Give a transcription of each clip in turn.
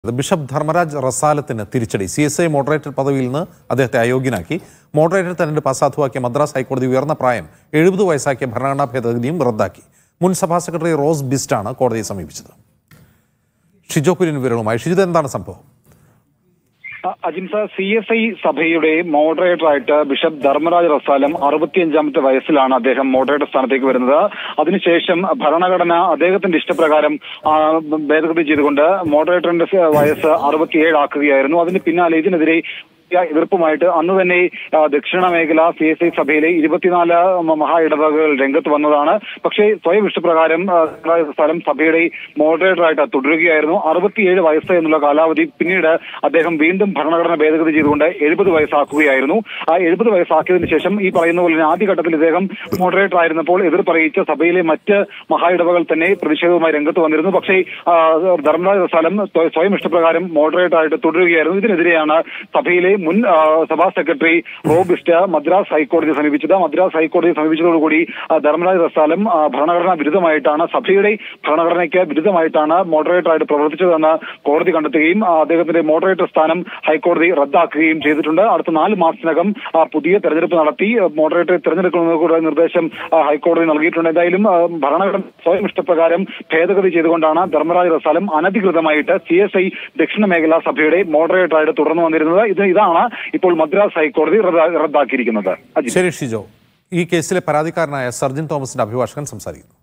bishop Dharmaraj റസാലത്തിന് തിരിച്ചടി C S I moderator പദവിയിൽ നിന്ന് അദ്ദേഹത്തെ അയോഗ്യനാക്കി മോഡറേറ്റർ തെരഞ്ഞെടുപ്പ് അസാധുവാക്കിയ മദ്രാസ് ഹൈക്കോടതി ഉയർന്ന പ്രായം എഴുപത് വയസ്സാക്കിയ ഭരണഘടനാ ഭേദഗതിയും റദ്ദാക്കി മുൻ സഭാ സെക്രട്ടറി റോസ് ബിസ്റ്റാണ് കോടതിയെ സമീപിച്ചത് ഷിജോ കുര്യൻ വിവരങ്ങളുമായി ഷിജിത് എന്താണ് സംഭവം അ- അജിംസ സി എസ് ഐ സഭയുടെ മോഡറേറ്ററായിട്ട് ബിഷപ്പ് ധർമ്മരാജ് റസാലം അറുപത്തിയഞ്ചാമത്തെ വയസ്സിലാണ് അദ്ദേഹം മോഡറേറ്റർ സ്ഥാനത്തേക്ക് വരുന്നത് അതിനുശേഷം ഭരണഘടന അദ്ദേഹത്തിന്റെ ഇഷ്ടപ്രകാരം ആ, ഭേദഗതി ചെയ്തുകൊണ്ട് മോഡറേറ്ററിന്റെ വയസ്സ് അറുപത്തിയേഴാക്കുകയായിരുന്നു അതിന് പിന്നാലെ ഇതിനെതിരെ എതിർപ്പുമായിട്ട് അന്ന് തന്നെ ആ, ദക്ഷിണ മേഖല സി എസ് ഐ സഭയിലെ ഇരുപത്തിനാല് മ- മഹാ ഇടവകകൾ രംഗത്ത് വന്നതാണ് പക്ഷേ സ്വയം ഇഷ്ടപ്രകാരം ആ, സ്ഥലം സഭയുടെ മോഡറേറ്ററായിട്ട് തുടരുകയായിരുന്നു അറുപത്തിയേഴ് വയസ്സ് എന്നുള്ള കാലാവധി പിന്നീട് അദ്ദേഹം വീണ്ടും ഭരണഘടന ഭേദഗതി ചെയ്തുകൊണ്ട് എഴുപത് വയസ്സാക്കുകയായിരുന്നു ആ എഴുപത് വയസ്സാക്കിയതിനു ശേഷം ഈ പറയുന്ന പോലെ തന്നെ ആദ്യഘട്ടത്തിൽ ഇദ്ദേഹം മോഡറേറ്റർ ആയിരുന്നപ്പോൾ എതിർ പറയിച്ച സഭയിലെ മറ്റ് മഹാ ഇടവകൾ തന്നെ പ്രതിഷേധവുമായി രംഗത്ത് വന്നിരുന്നു പക്ഷേ ആ, ധർമ്മരാജ സ്ഥലം സ്വയം ഇഷ്ടപ്രകാരം മോഡറേറ്റർ ആയിട്ട് തുടരുകയായിരുന്നു ഇതിനെതിരെയാണ് സഭയിലെ മുൻ ആ, സഭാ സെക്രട്ടറി റോബിസ്റ്റ് മദ്രാസ് ഹൈക്കോടതിയെ സമീപിച്ചത് മദ്രാസ് ഹൈക്കോടതിയെ സമീപിച്ചതോടുകൂടി ആ, ധർമ്മരാജ് റസാലം ആ, ഭരണഘടനാ വിരുദ്ധമായിട്ടാണ് സഭയുടെ ഭരണഘടനയ്ക്ക് വിരുദ്ധമായിട്ടാണ് മോഡറേറ്റർ ആയിട്ട് പ്രവർത്തിച്ചതെന്ന് കോടതി കണ്ടെത്തുകയും ആ, അദ്ദേഹത്തിന്റെ മോഡറേറ്റർ സ്ഥാനം ഹൈക്കോടതി റദ്ദാക്കുകയും ചെയ്തിട്ടുണ്ട് അടുത്ത നാല് മാസത്തിനകം ആ, പുതിയ തെരഞ്ഞെടുപ്പ് നടത്തി ആ, മോഡറേറ്ററെ തെരഞ്ഞെടുക്കുന്നതിനുള്ള നിർദ്ദേശം ആ, ഹൈക്കോടതി നൽകിയിട്ടുണ്ട് എന്തായാലും ആ, ഭരണഘടന സ്വയം ഇഷ്ടപ്രകാരം ഭേദഗതി ചെയ്തുകൊണ്ടാണ് ധർമ്മരാജ് റസാലം അനധികൃതമായിട്ട് സി എസ് ഐ ദക്ഷിണ മേഖലാ സഭയുടെ മോഡറേറ്ററായിട്ട് തുടർന്നു വന്നിരുന്നത് ഇത് ഇതാണ് ഇപ്പോൾ മദ്രാസ് ഹൈക്കോടതി റദ്ദാ- റദ്ദാക്കിയിരിക്കുന്നത് അജിത് ശരി ഷിജോ ഈ കേസിലെ പരാതിക്കാരനായ സർജിൻ തോമസിന്റെ അഭിഭാഷകൻ സംസാരിക്കുന്നു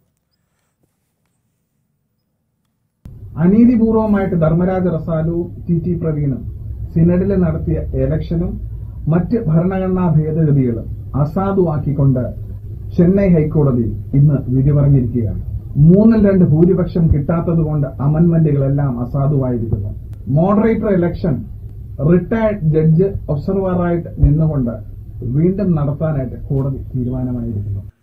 അനീതിപൂർവമായിട്ട് ധർമ്മരാജ റസാലുവും ടി ടി പ്രവീണും സിനഡിൽ നടത്തിയ എലക്ഷനും മറ്റ് ഭരണഘടനാ ഭേദഗതികളും അസാധുവാക്കിക്കൊണ്ട് ചെന്നൈ ഹൈക്കോടതി ഇന്ന് വിധി പറഞ്ഞിരിക്കുകയാണ് മൂന്നിൽ രണ്ട് ഭൂരിപക്ഷം കിട്ടാത്തതുകൊണ്ട് അമൻമെന്റുകളെല്ലാം അസാധുവായിരിക്കുന്നു മോഡറേറ്റർ ഇലക്ഷൻ റിട്ടയർഡ് ജഡ്ജ് ഒബ്സർവറായിട്ട് നിന്നുകൊണ്ട് വീണ്ടും നടത്താനായിട്ട് കോടതി തീരുമാനമായിരിക്കുന്നു